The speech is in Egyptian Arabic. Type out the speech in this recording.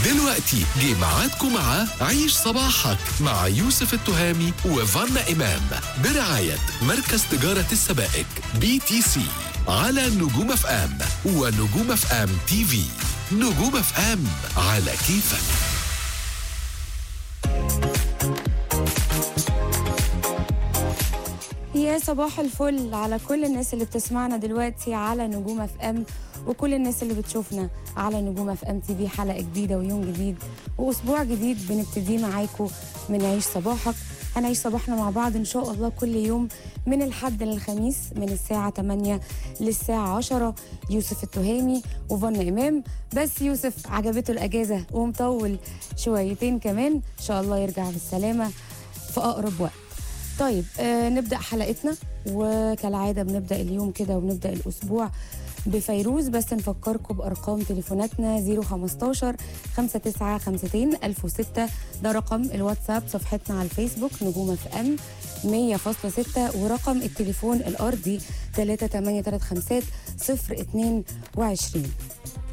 دلوقتي جه ميعادكم مع عيش صباحك مع يوسف التهامي وفانا إمام برعاية مركز تجارة السبائك بي تي سي على نجوم اف ام ونجوم اف ام تي في نجوم اف ام على كيفك يا صباح الفل على كل الناس اللي بتسمعنا دلوقتي على نجوم اف ام وكل الناس اللي بتشوفنا على نجوم اف ام تي في حلقه جديده ويوم جديد واسبوع جديد بنبتدي معاكم من عيش صباحك هنعيش صباحنا مع بعض ان شاء الله كل يوم من الحد للخميس من الساعه 8 للساعه 10 يوسف التهامي وفن امام بس يوسف عجبته الاجازه ومطول شويتين كمان ان شاء الله يرجع بالسلامه في اقرب وقت طيب آه نبدا حلقتنا وكالعاده بنبدا اليوم كده وبنبدا الاسبوع بفيروز بس نفكركم بارقام تليفوناتنا 015 5952 1006 ده رقم الواتساب صفحتنا على الفيسبوك نجوم اف ام 100.6 ورقم التليفون الارضي 3835 022